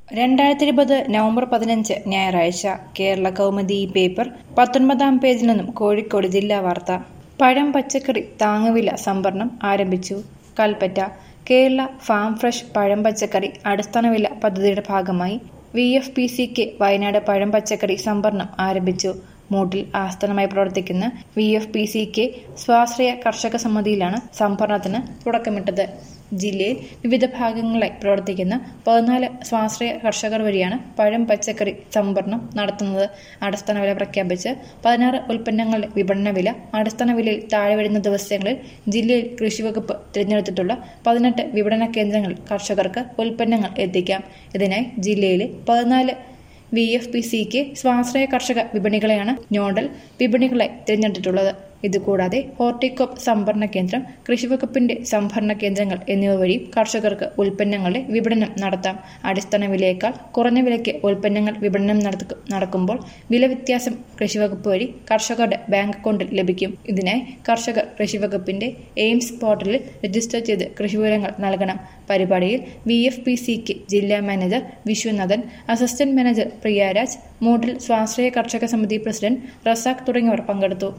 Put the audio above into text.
രണ്ടായിരത്തി ഇരുപത് നവംബർ പതിനഞ്ച് ഞായറാഴ്ച കേരള കൗമുദി പേപ്പർ പത്തൊൻപതാം പേജിൽ നിന്നും കോഴിക്കോട് ജില്ലാ വാർത്ത പഴം പച്ചക്കറി താങ്ങുവില സംഭരണം ആരംഭിച്ചു കൽപ്പറ്റ കേരള ഫാം ഫ്രഷ് പഴം പച്ചക്കറി അടിസ്ഥാന വില പദ്ധതിയുടെ ഭാഗമായി വി എഫ് പി സിക്ക് വയനാട് പഴം പച്ചക്കറി സംഭരണം ആരംഭിച്ചു മൂട്ടിൽ ആസ്ഥാനമായി പ്രവർത്തിക്കുന്ന V F P C K സ്വാശ്രയ കർഷക സമിതിയിലാണ് സംഭരണത്തിന് തുടക്കമിട്ടത് ജില്ലയിൽ വിവിധ ഭാഗങ്ങളിലായി പ്രവർത്തിക്കുന്ന പതിനാല് സ്വാശ്രയ കർഷകർ വഴിയാണ് പഴം പച്ചക്കറി സംഭരണം നടത്തുന്നത് അടിസ്ഥാന വില പ്രഖ്യാപിച്ച് പതിനാറ് ഉൽപ്പന്നങ്ങളുടെ വിപണന വില അടിസ്ഥാന വിലയിൽ താഴെ വരുന്ന ദിവസങ്ങളിൽ ജില്ലയിൽ കൃഷിവകുപ്പ് തിരഞ്ഞെടുത്തിട്ടുള്ള പതിനെട്ട് വിപണന കേന്ദ്രങ്ങളിൽ കർഷകർക്ക് ഉൽപ്പന്നങ്ങൾ എത്തിക്കാം ഇതിനായി ജില്ലയിലെ പതിനാല് വി എഫ് പി സിക്ക് സ്വാശ്രയ കർഷക വിപണികളെയാണ് നോഡൽ വിപണികളായി തിരഞ്ഞെടുത്തിട്ടുള്ളത് ഇതുകൂടാതെ ഹോർട്ടികോപ്പ് സംഭരണ കേന്ദ്രം കൃഷിവകുപ്പിന്റെ സംഭരണ കേന്ദ്രങ്ങൾ എന്നിവ വഴി കർഷകർക്ക് ഉൽപ്പന്നങ്ങളുടെ വിപണനം നടത്താം അടിസ്ഥാന വിലയേക്കാൾ കുറഞ്ഞ വിലയ്ക്ക് ഉൽപ്പന്നങ്ങൾ വിപണനം നടത്ത- നടക്കുമ്പോൾ വില വ്യത്യാസം കൃഷിവകുപ്പ് വഴി കർഷകരുടെ ബാങ്ക് അക്കൗണ്ടിൽ ലഭിക്കും ഇതിനായി കർഷകർ കൃഷിവകുപ്പിന്റെ എയിംസ് പോർട്ടലിൽ രജിസ്റ്റർ ചെയ്ത് കൃഷിവിവരങ്ങൾ നൽകണം പരിപാടിയിൽ വി എഫ് പി സിക്ക് ജില്ലാ manager Viswanathan assistant manager Priyaraj Muttil സ്വാശ്രയ കർഷക സമിതി പ്രസിഡന്റ് റസാഖ് തുടങ്ങിയവർ പങ്കെടുത്തു